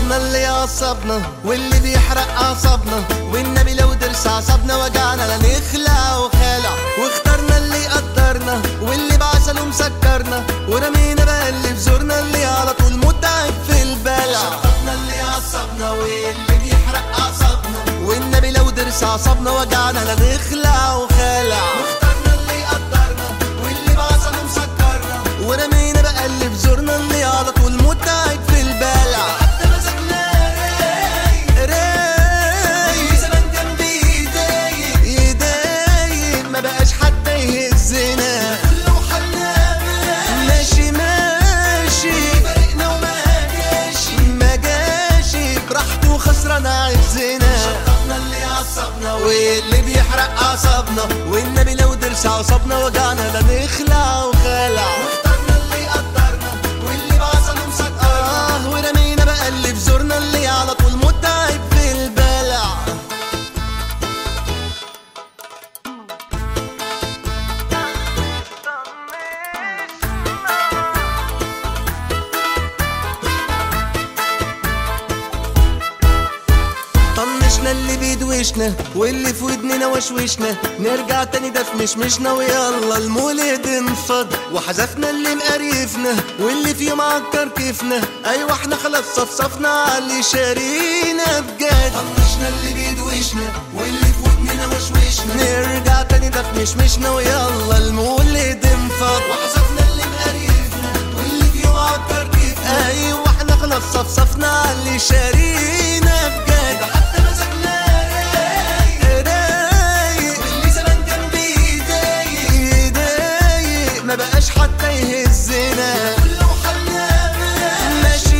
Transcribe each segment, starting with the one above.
شطبنا اللي يعصبنا واللي بيحرق اعصابنا والنبي لو درس اعصابنا وجعنا لا نخلع وخالع واخترنا اللي يقدرنا واللي بعسله مسكرنا ورمينا بقى اللي في زورنا اللي على طول متعب في البلع شطبنا اللي يعصبنا واللي بيحرق اعصابنا والنبي لو درس اعصابنا وجعنا لا نخلع وخالع واخترنا اللي يقدرنا واللي بعسله مسكرنا ورمينا بقى اللي في زورنا اللي على طول متعب في البلع حتى مزاجنا رايق رايق زمان كان بيضايق يضايق ما بقاش حتى يهزنا كله حلنا ماشي ماشي فرقنا وما جاش ما جاش براحته خسران عزنا شطبنا اللي عصبنا واللي بيحرق اعصابنا والنبي لو درس اعصابنا وجعنا لا نخلع وخلع واخترنا اللي يقدرنا واللي بعصنا مسكرنا آه ورمينا بقى اللي في زورنا اللي على طول متعب في البلع طنشنا اللي بيدوشنا واللي في ودننا وشوشنا نرجع تاني ده في مشمشنا ويلا المولد انفض وحذفنا اللي مقريفنا واللي فيه معكر كيفنا ايوه احنا خلاص صفصفنا على اللي شارينا بجد طنشنا اللي بيدوشنا واللي في ودننا وشوشنا نرجع تاني ده في مشمشنا ويلا المولد انفض وحذفنا اللي مقريفنا واللي فيه معكر كيفنا ايوه احنا خلاص صفصفنا على اللي شارينا بجد حتى مزاجنا رايق رايق واللي زمان كان بيضايق يضايق ما بقاش حتى يهزنا كله حلنا ماشي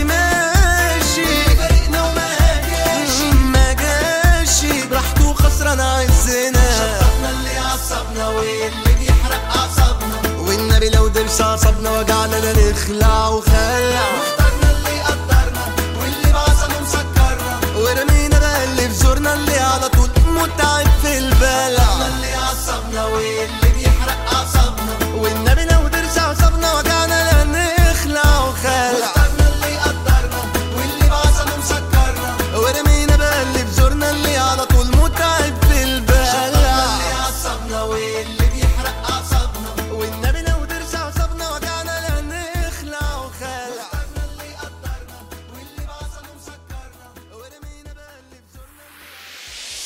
ماشي فرقنا وما جاش ما جاش براحته خسران عزنا شطبنا اللي عصبنا واللي بيحرق اعصابنا والنبي لو درس اعصابنا وجعنا لا نخلع وخلع واخترنا اللي يقدرنا واللي بعصنا مسكرنا ورمينا بقى اللي في زورنا اللي على طول متعب في البلع اللي عصبنا واللي بيحرق اعصابنا والنبي لو درس اعصابنا وجعنا لا نخلع وخلع واخترنا اللي يقدرنا واللي بعصنا مسكرنا ورمينا بقى اللي في زورنا اللي على طول متعب في البلع اللي عصبنا واللي بيحرق اعصابنا والنبي لو درس اعصابنا وجعنا لا نخلع وخلع واخترنا اللي يقدرنا واللي بعصنا مسكرنا ورمينا بقى اللي في زورنا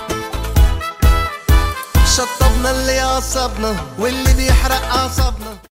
شطبنا اللي عصبنا واللي بيحرق اعصابنا